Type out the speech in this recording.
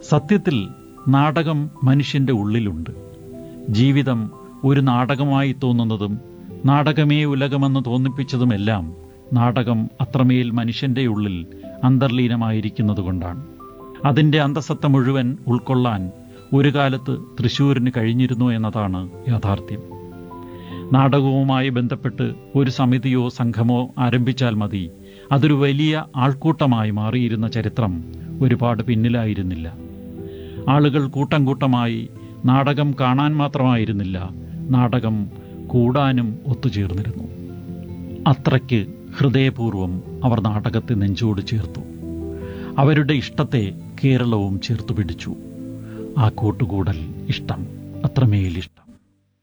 സത്യത്തിൽ നാടകം മനുഷ്യന്റെ ഉള്ളിലുണ്ട് ജീവിതം ഒരു നാടകമായി തോന്നുന്നതും നാടകമേ ഉലകമെന്ന് തോന്നിപ്പിച്ചതുമെല്ലാം നാടകം അത്രമേൽ മനുഷ്യന്റെ ഉള്ളിൽ അന്തർലീനമായിരിക്കുന്നതുകൊണ്ടാണ് അതിന്റെ അന്തസത്ത മുഴുവൻ ഉൾക്കൊള്ളാൻ ഒരു കാലത്ത് തൃശൂരിന് കഴിഞ്ഞിരുന്നു എന്നതാണ് യാഥാർത്ഥ്യം നാടകവുമായി ബന്ധപ്പെട്ട് ഒരു സമിതിയോ സംഘമോ ആരംഭിച്ചാൽ മതി അതൊരു വലിയ ആൾക്കൂട്ടമായി മാറിയിരുന്ന ചരിത്രം ഒരുപാട് പിന്നിലായിരുന്നില്ല ആളുകൾ കൂട്ടം കൂട്ടമായി നാടകം കാണാൻ മാത്രമായിരുന്നില്ല നാടകം കൂടാനും ഒത്തുചേർന്നിരുന്നു അത്രയ്ക്ക് ഹൃദയപൂർവം അവർ നാടകത്തെ നെഞ്ചോട് ചേർത്തു അവരുടെ ഇഷ്ടത്തെ കേരളവും ചേർത്തു പിടിച്ചു ആ കൂട്ടുകൂടൽ ഇഷ്ടം അത്രമേൽ ഇഷ്ടം